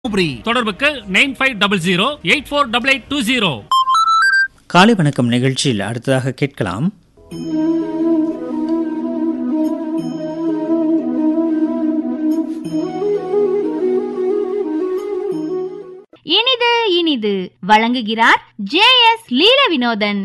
தருமபுரி தொடர்புக்கு nine five double zero eight four double eight two zero காலை வணக்கம் நிகழ்ச்சியில் அடுத்ததாக கேட்கலாம் இனிது இனிது வழங்குகிறார் ஜே எஸ் லீல வினோதன்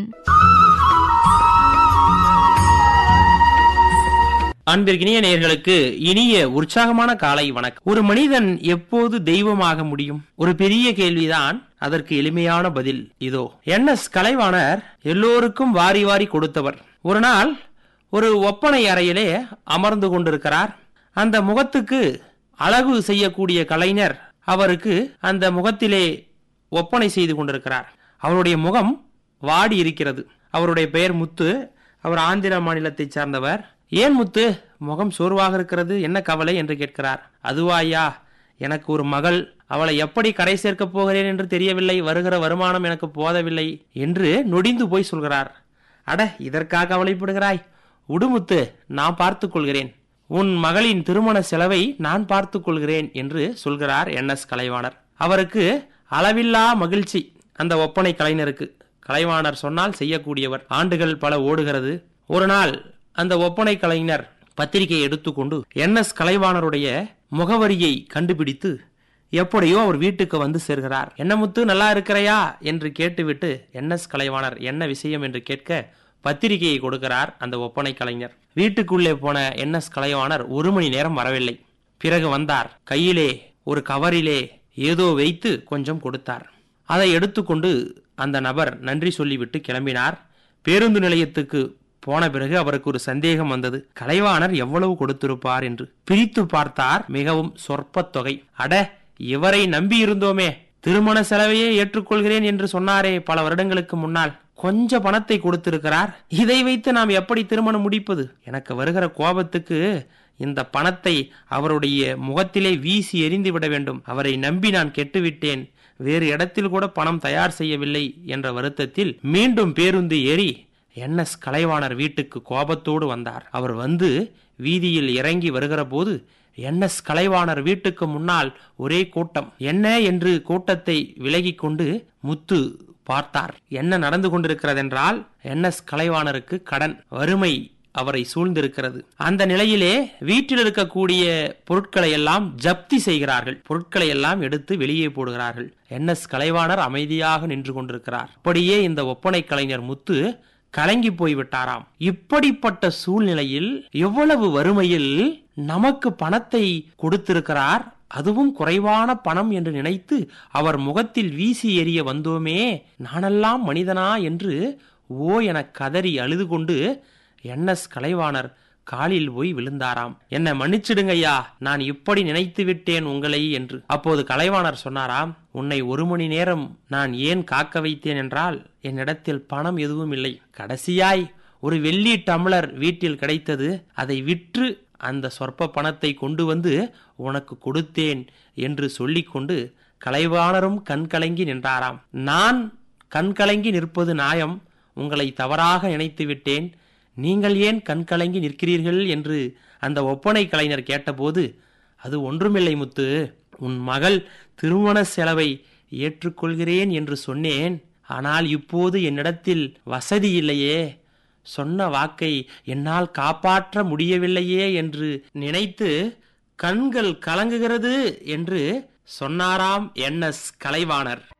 அன்பிற்கினிய நேயர்களுக்கு இனிய உற்சாகமான காலை வணக்கம் ஒரு மனிதன் எப்போது தெய்வமாக முடியும் ஒரு பெரிய கேள்விதான் அதற்கு எளிமையான பதில் இதோ என் எஸ் கலைவாணர் எல்லோருக்கும் வாரி வாரி கொடுத்தவர் ஒரு நாள் ஒரு ஒப்பனை அறையிலே அமர்ந்து கொண்டிருக்கிறார் அந்த முகத்துக்கு அழகு செய்யக்கூடிய கலைஞர் அவருக்கு அந்த முகத்திலே ஒப்பனை செய்து கொண்டிருக்கிறார் அவருடைய முகம் வாடி இருக்கிறது அவருடைய பெயர் முத்து அவர் ஆந்திர மாநிலத்தைச் சார்ந்தவர் ஏன் முத்து முகம் சோர்வாக இருக்கிறது என்ன கவலை என்று கேட்கிறார் அதுவா ஐயா எனக்கு ஒரு மகள் அவளை எப்படி கரை சேர்க்கப் போகிறேன் என்று தெரியவில்லை வருகிற வருமானம் எனக்கு போதவில்லை என்று நொடிந்து போய் சொல்கிறார் அட இதற்காக கவலைப்படுகிறாய் உடுமுத்து நான் பார்த்துக் கொள்கிறேன் உன் மகளின் திருமண செலவை நான் பார்த்துக் கொள்கிறேன் என்று சொல்கிறார் என் எஸ் கலைவாணர் அவருக்கு அளவில்லா மகிழ்ச்சி அந்த ஒப்பனை கலைஞருக்கு கலைவாணர் சொன்னால் செய்யக்கூடியவர் ஆண்டுகள் பல ஓடுகிறது ஒரு நாள் அந்த ஒப்பனை கலைஞர் பத்திரிகையை எடுத்துக்கொண்டு என் எஸ் கலைவாணருடைய முகவரியை கண்டுபிடித்து எப்படியோ அவர் வீட்டுக்கு வந்து சேர்கிறார் என்ன முத்து நல்லா இருக்கிறையா என்று கேட்டுவிட்டு என் எஸ் கலைவாணர் என்ன விஷயம் என்று கேட்க பத்திரிகையை கொடுக்கிறார் அந்த ஒப்பனை கலைஞர் வீட்டுக்குள்ளே போன என் எஸ் கலைவாணர் ஒரு மணி நேரம் வரவில்லை பிறகு வந்தார் கையிலே ஒரு கவரிலே ஏதோ வைத்து கொஞ்சம் கொடுத்தார் அதை எடுத்துக்கொண்டு அந்த நபர் நன்றி சொல்லிவிட்டு கிளம்பினார் பேருந்து நிலையத்துக்கு போன பிறகு அவருக்கு ஒரு சந்தேகம் வந்தது கலைவாணர் எவ்வளவு கொடுத்திருப்பார் என்று பிரித்து பார்த்தார் மிகவும் சொற்ப தொகை அட இவரை நம்பி இருந்தோமே திருமண செலவையே ஏற்றுக்கொள்கிறேன் என்று சொன்னாரே பல வருடங்களுக்கு முன்னால் கொஞ்ச பணத்தை கொடுத்திருக்கிறார் இதை வைத்து நாம் எப்படி திருமணம் முடிப்பது எனக்கு வருகிற கோபத்துக்கு இந்த பணத்தை அவருடைய முகத்திலே வீசி எறிந்து விட வேண்டும் அவரை நம்பி நான் கெட்டுவிட்டேன் வேறு இடத்தில் கூட பணம் தயார் செய்யவில்லை என்ற வருத்தத்தில் மீண்டும் பேருந்து ஏறி என் எஸ் கலைவாணர் வீட்டுக்கு கோபத்தோடு வந்தார் அவர் வந்து வீதியில் இறங்கி வருகிற போது என் எஸ் கலைவாணர் வீட்டுக்கு முன்னால் ஒரே கூட்டம் என்ன என்று கூட்டத்தை விலகிக் கொண்டு முத்து பார்த்தார் என்ன நடந்து கொண்டிருக்கிறதென்றால் என் எஸ் கலைவாணருக்கு கடன் வறுமை அவரை சூழ்ந்திருக்கிறது அந்த நிலையிலே வீட்டில் இருக்கக்கூடிய பொருட்களை எல்லாம் ஜப்தி செய்கிறார்கள் பொருட்களை எல்லாம் எடுத்து வெளியே போடுகிறார்கள் என் எஸ் கலைவாணர் அமைதியாக நின்று கொண்டிருக்கிறார் அப்படியே இந்த ஒப்பனை கலைஞர் முத்து கலங்கி போய்விட்டாராம் இப்படிப்பட்ட சூழ்நிலையில் எவ்வளவு வறுமையில் நமக்கு பணத்தை கொடுத்திருக்கிறார் அதுவும் குறைவான பணம் என்று நினைத்து அவர் முகத்தில் வீசி எறிய வந்தோமே நானெல்லாம் மனிதனா என்று ஓ என கதறி அழுது கொண்டு என் எஸ் கலைவாணர் காலில் போய் விழுந்தாராம் என்ன மன்னிச்சிடுங்கய்யா நான் இப்படி நினைத்து விட்டேன் உங்களை என்று அப்போது கலைவாணர் சொன்னாராம் உன்னை ஒரு மணி நேரம் நான் ஏன் காக்க வைத்தேன் என்றால் என்னிடத்தில் பணம் எதுவும் இல்லை கடைசியாய் ஒரு வெள்ளி டம்ளர் வீட்டில் கிடைத்தது அதை விற்று அந்த சொற்ப பணத்தை கொண்டு வந்து உனக்கு கொடுத்தேன் என்று சொல்லிக்கொண்டு கலைவாணரும் கண்கலங்கி நின்றாராம் நான் கண்கலங்கி நிற்பது நியாயம் உங்களை தவறாக நினைத்து விட்டேன் நீங்கள் ஏன் கண்கலங்கி நிற்கிறீர்கள் என்று அந்த ஒப்பனை கலைஞர் கேட்டபோது அது ஒன்றுமில்லை முத்து உன் மகள் திருமண செலவை ஏற்றுக்கொள்கிறேன் என்று சொன்னேன் ஆனால் இப்போது என்னிடத்தில் வசதி இல்லையே சொன்ன வாக்கை என்னால் காப்பாற்ற முடியவில்லையே என்று நினைத்து கண்கள் கலங்குகிறது என்று சொன்னாராம் என் எஸ் கலைவாணர்